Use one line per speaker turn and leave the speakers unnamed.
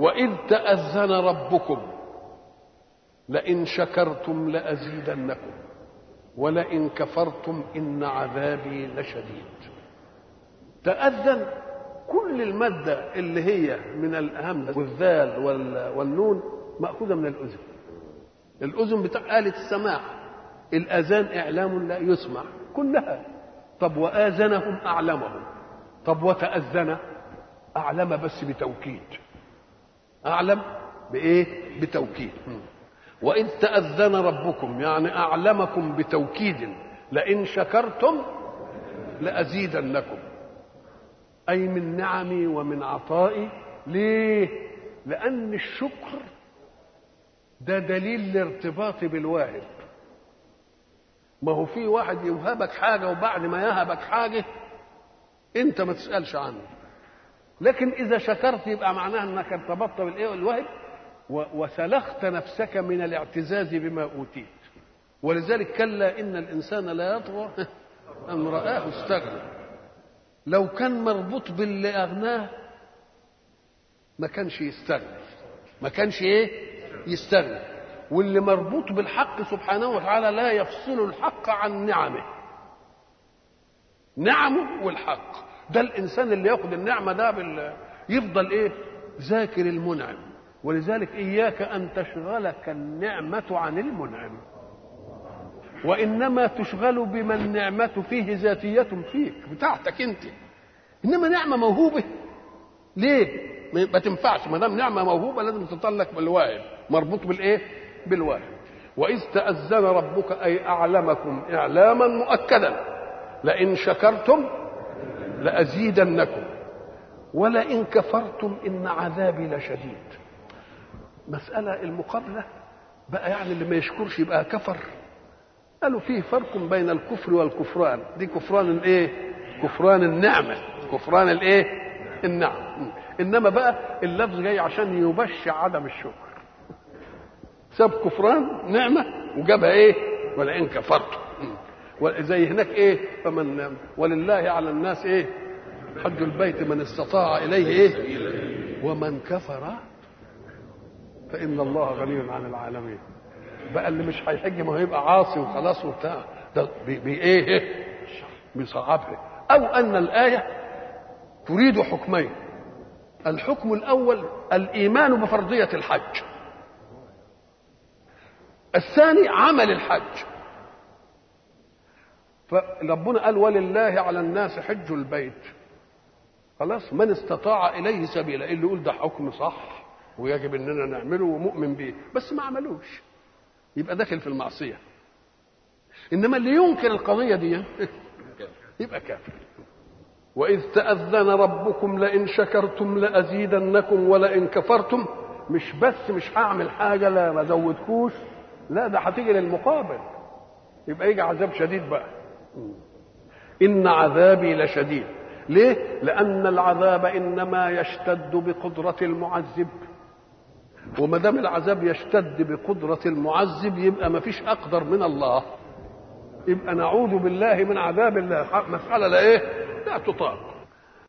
وإذ تأذن ربكم لئن شكرتم لأزيدنكم ولئن كفرتم إن عذابي لشديد تأذن كل المادة اللي هي من الهمزة والذال والنون مأخوذة من الأذن الأذن بتاع آلة السماع الأذان إعلام لا يسمع كلها طب وآذنهم أعلمهم طب وتأذن أعلم بس بتوكيد أعلم بإيه بتوكيد وإذ تأذن ربكم يعني أعلمكم بتوكيد لئن شكرتم لأزيدنكم أي من نعمي ومن عطائي ليه لأن الشكر ده دليل الارتباط بالواهب ما هو في واحد يوهبك حاجة وبعد ما يهبك حاجة انت ما تسألش عنه لكن إذا شكرت يبقى معناها أنك ارتبطت بالإيه الواهب وسلخت نفسك من الاعتزاز بما أوتيت ولذلك كلا إن الإنسان لا يطغى أن رآه استغنى لو كان مربوط باللي أغناه ما كانش يستغنى ما كانش إيه يستغنى واللي مربوط بالحق سبحانه وتعالى لا يفصل الحق عن نعمه نعمه والحق ده الانسان اللي ياخد النعمه ده بال... يفضل ايه ذاكر المنعم ولذلك اياك ان تشغلك النعمه عن المنعم وانما تشغل بما النعمه فيه ذاتيه فيك بتاعتك انت انما نعمه موهوبه ليه ما تنفعش ما دام نعمه موهوبه لازم تطلق بالواهب مربوط بالايه بالواهب واذ تاذن ربك اي اعلمكم اعلاما مؤكدا لئن شكرتم لازيدنكم ولئن كفرتم ان عذابي لشديد مساله المقابله بقى يعني اللي ما يشكرش يبقى كفر قالوا فيه فرق بين الكفر والكفران دي كفران الايه كفران النعمه كفران الايه النعم انما بقى اللفظ جاي عشان يبشع عدم الشكر ساب كفران نعمه وجابها ايه ولئن كفرتم زي هناك ايه فمن ولله على الناس ايه حج البيت من استطاع اليه ايه ومن كفر فان الله غني عن العالمين بقى اللي مش هيحج ما هو يبقى عاصي وخلاص وبتاع ده بي, بي ايه بيصعبها او ان الايه تريد حكمين الحكم الاول الايمان بفرضيه الحج الثاني عمل الحج فربنا قال ولله على الناس حج البيت خلاص من استطاع اليه سبيلا اللي يقول ده حكم صح ويجب اننا نعمله ومؤمن به بس ما عملوش يبقى داخل في المعصيه انما اللي ينكر القضيه دي يبقى كافر واذ تاذن ربكم لئن شكرتم لازيدنكم ولئن كفرتم مش بس مش هعمل حاجه لا ما زودكوش لا ده هتيجي للمقابل يبقى يجي عذاب شديد بقى ان عذابي لشديد ليه لان العذاب انما يشتد بقدره المعذب وما دام العذاب يشتد بقدره المعذب يبقى ما فيش اقدر من الله يبقى نعوذ بالله من عذاب الله مساله لا ايه لا تطاق